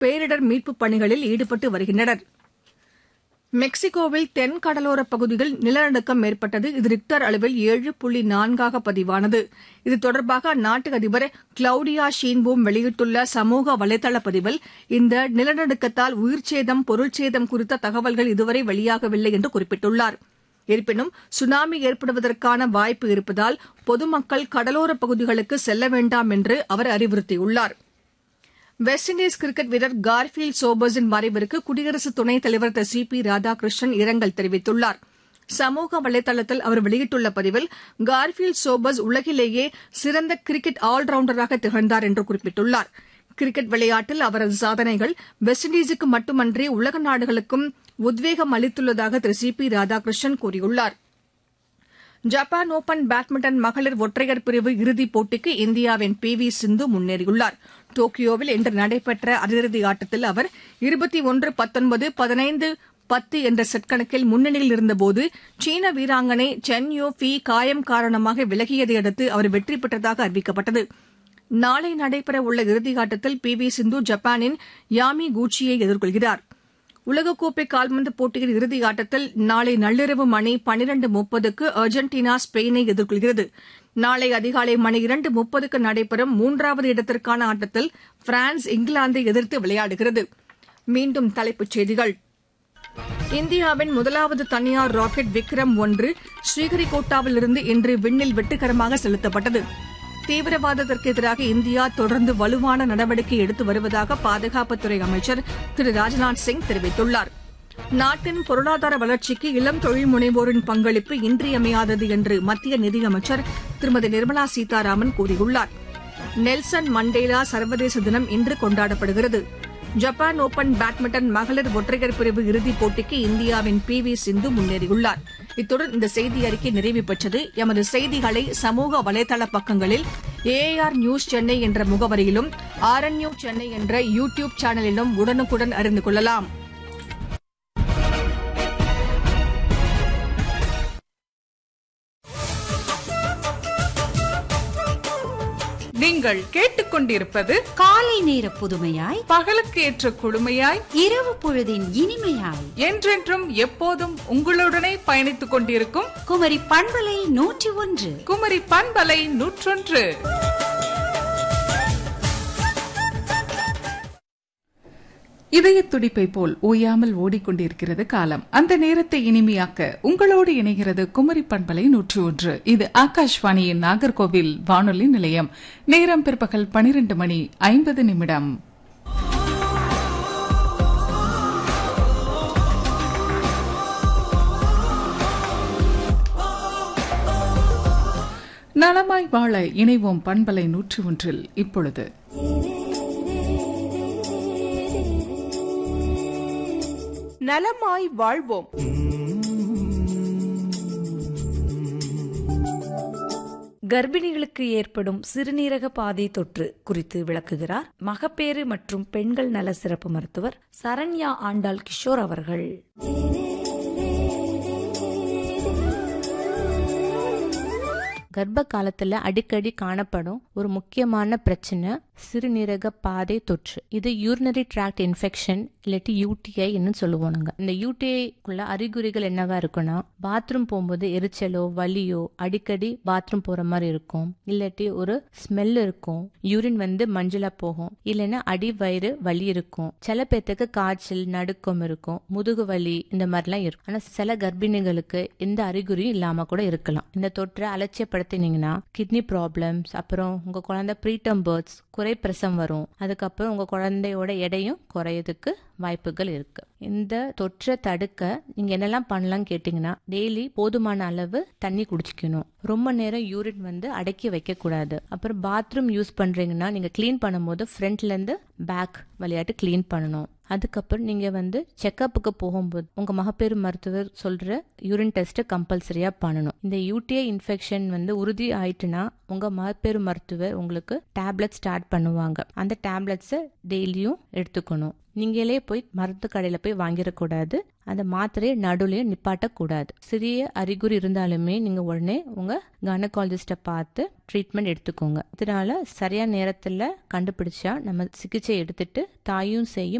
பேரிடர் மீட்புப் பணிகளில் ஈடுபட்டு வருகின்றனர் மெக்சிகோவில் தென் கடலோரப் பகுதியில் நிலநடுக்கம் ஏற்பட்டது இது ரிக்டர் அளவில் ஏழு புள்ளி நான்காக பதிவானது இது தொடர்பாக அந்நாட்டு அதிபர் கிளவுடியா ஷீன்பூம் வெளியிட்டுள்ள சமூக வலைதள பதிவில் இந்த நிலநடுக்கத்தால் உயிர்ச்சேதம் பொருள்சேதம் குறித்த தகவல்கள் இதுவரை வெளியாகவில்லை என்று குறிப்பிட்டுள்ளார் இருப்பினும் சுனாமி ஏற்படுவதற்கான வாய்ப்பு இருப்பதால் பொதுமக்கள் கடலோரப் பகுதிகளுக்கு செல்ல வேண்டாம் என்று அவர் அறிவுறுத்தியுள்ளார் வெஸ்ட் இண்டீஸ் கிரிக்கெட் வீரர் கார்ஃபீல்ட் சோபர்ஸின் மறைவிற்கு குடியரசு துணைத் தலைவர் திரு சி பி ராதாகிருஷ்ணன் இரங்கல் தெரிவித்துள்ளார் சமூக வலைதளத்தில் அவர் வெளியிட்டுள்ள பதிவில் கார்ஃபீல்ட் சோபர்ஸ் உலகிலேயே சிறந்த கிரிக்கெட் ஆல்ரவுண்டராக திகழ்ந்தார் என்று குறிப்பிட்டுள்ளார் கிரிக்கெட் விளையாட்டில் அவரது சாதனைகள் வெஸ்ட் இண்டீஸுக்கு மட்டுமன்றி உலக நாடுகளுக்கும் உத்வேகம் அளித்துள்ளதாக திரு சி பி ராதாகிருஷ்ணன் கூறியுள்ளார் ஜப்பான் ஒபன் பேட்மிண்டன் மகளிர் ஒற்றையர் பிரிவு இறுதிப் போட்டிக்கு இந்தியாவின் பி வி சிந்து முன்னேறியுள்ளார் டோக்கியோவில் இன்று நடைபெற்ற அரையிறுதி ஆட்டத்தில் அவர் இருபத்தி ஒன்று பத்தொன்பது பதினைந்து பத்து என்ற செட் கணக்கில் முன்னணியில் இருந்தபோது சீன வீராங்கனை சென் யோ ஃபி காயம் காரணமாக விலகியதை அடுத்து அவர் வெற்றி பெற்றதாக அறிவிக்கப்பட்டது நாளை நடைபெறவுள்ள இறுதியாட்டத்தில் பி வி சிந்து ஜப்பானின் யாமி கூச்சியை எதிர்கொள்கிறார் உலகக்கோப்பை கால்பந்து போட்டியின் இறுதி ஆட்டத்தில் நாளை நள்ளிரவு மணி பனிரண்டு முப்பதுக்கு அர்ஜென்டினா ஸ்பெயினை எதிர்கொள்கிறது நாளை அதிகாலை மணி இரண்டு முப்பதுக்கு நடைபெறும் மூன்றாவது இடத்திற்கான ஆட்டத்தில் பிரான்ஸ் இங்கிலாந்தை எதிர்த்து விளையாடுகிறது மீண்டும் தலைப்புச் செய்திகள் இந்தியாவின் முதலாவது தனியார் ராக்கெட் விக்ரம் ஒன்று ஸ்ரீஹரிகோட்டாவிலிருந்து இன்று விண்ணில் வெற்றிகரமாக செலுத்தப்பட்டது தீவிரவாதத்திற்கு எதிராக இந்தியா தொடர்ந்து வலுவான நடவடிக்கை எடுத்து வருவதாக பாதுகாப்புத்துறை அமைச்சர் திரு ராஜ்நாத் சிங் தெரிவித்துள்ளார் நாட்டின் பொருளாதார வளர்ச்சிக்கு இளம் தொழில் முனைவோரின் பங்களிப்பு இன்றியமையாதது என்று மத்திய நிதியமைச்சர் திருமதி நிர்மலா சீதாராமன் கூறியுள்ளார் நெல்சன் மண்டேலா சர்வதேச தினம் இன்று கொண்டாடப்படுகிறது ஜப்பான் ஓபன் பேட்மிண்டன் மகளிர் ஒற்றையர் பிரிவு இறுதிப் போட்டிக்கு இந்தியாவின் பி வி சிந்து முன்னேறியுள்ளார் இத்துடன் இந்த செய்தி அறிக்கை நிறைவு பெற்றது எமது செய்திகளை சமூக வலைதள பக்கங்களில் ஏஆர் நியூஸ் சென்னை என்ற முகவரியிலும் ஆர்என்யூ சென்னை என்ற யூ டியூப் சேனலிலும் உடனுக்குடன் அறிந்து கொள்ளலாம் நீங்கள் கேட்டுக்கொண்டிருப்பது காலை நேர புதுமையாய் பகலுக்கு ஏற்ற குழுமையாய் இரவு பொழுதின் இனிமையாய் என்றென்றும் எப்போதும் உங்களுடனே பயணித்துக் கொண்டிருக்கும் குமரி பண்பலை நூற்றி ஒன்று குமரி பண்பலை நூற்றொன்று இதய துடிப்பை போல் ஓயாமல் ஓடிக்கொண்டிருக்கிறது காலம் அந்த நேரத்தை இனிமையாக்க உங்களோடு இணைகிறது குமரி பண்பலை நூற்று ஒன்று இது ஆகாஷ்வாணியின் நாகர்கோவில் வானொலி நிலையம் நேரம் பிற்பகல் பனிரெண்டு மணி ஐம்பது நிமிடம் நலமாய் வாழ இணைவோம் பண்பலை நூற்று ஒன்றில் இப்பொழுது நலமாய் வாழ்வோம் கர்ப்பிணிகளுக்கு ஏற்படும் சிறுநீரக பாதை தொற்று குறித்து விளக்குகிறார் மகப்பேறு மற்றும் பெண்கள் நல சிறப்பு மருத்துவர் சரண்யா ஆண்டாள் கிஷோர் அவர்கள் கர்ப்ப காலத்துல அடிக்கடி காணப்படும் ஒரு முக்கியமான பிரச்சனை சிறுநீரக பாதை தொற்று இது யூரினரி ட்ராக்ட் இன்ஃபெக்ஷன் இல்லாட்டி யூடிஐ சொல்லுவோம் நாங்க இந்த யூடிஐக்குள்ள அறிகுறிகள் என்னவா இருக்குன்னா பாத்ரூம் போகும்போது எரிச்சலோ வலியோ அடிக்கடி பாத்ரூம் போற மாதிரி இருக்கும் இல்லாட்டி ஒரு ஸ்மெல் இருக்கும் யூரின் வந்து மஞ்சளா போகும் இல்லைன்னா அடி வயிறு வலி இருக்கும் சில பேர்த்துக்கு காய்ச்சல் நடுக்கம் இருக்கும் முதுகு வலி இந்த மாதிரிலாம் இருக்கும் ஆனா சில கர்ப்பிணிகளுக்கு எந்த அறிகுறியும் இல்லாம கூட இருக்கலாம் இந்த தொற்றை அலட்சியப்படுத்தினீங்கன்னா கிட்னி ப்ராப்ளம்ஸ் அப்புறம் உங்க குழந்தை ப்ரீடம் பேர்த்ஸ் குறை பிரசம் வரும் அதுக்கப்புறம் உங்க குழந்தையோட எடையும் குறையதுக்கு வாய்ப்புகள் இருக்கு இந்த தொற்றை தடுக்க நீங்க என்னெல்லாம் பண்ணலாம் கேட்டீங்கன்னா டெய்லி போதுமான அளவு தண்ணி குடிச்சிக்கணும் ரொம்ப நேரம் யூரின் வந்து அடக்கி வைக்க கூடாது அப்புறம் பாத்ரூம் யூஸ் பண்றீங்கன்னா நீங்க க்ளீன் பண்ணும்போது ஃப்ரண்ட்ல இருந்து பேக் விளையாட்டு க்ளீன் பண்ணணும் அதுக்கப்புறம் நீங்க வந்து செக்கப்புக்கு போகும்போது உங்க மகப்பேறு மருத்துவர் சொல்ற யூரின் டெஸ்ட் கம்பல்சரியா பண்ணணும் இந்த யூடிஐ இன்ஃபெக்ஷன் வந்து உறுதி ஆயிட்டுனா உங்க மகப்பேறு மருத்துவர் உங்களுக்கு டேப்லெட் ஸ்டார்ட் பண்ணுவாங்க அந்த டேப்லெட்ஸை டெய்லியும் எடுத்துக்கணும் நீங்களே போய் மருந்து கடையில போய் வாங்கிடக்கூடாது அந்த மாத்திரையை நடுவுலயே நிப்பாட்டக்கூடாது சிறிய அறிகுறி இருந்தாலுமே நீங்க உடனே உங்க கனகாலஜிஸ்ட பார்த்து ட்ரீட்மெண்ட் எடுத்துக்கோங்க இதனால சரியான நேரத்துல கண்டுபிடிச்சா நம்ம சிகிச்சை எடுத்துட்டு தாயும் செய்யும்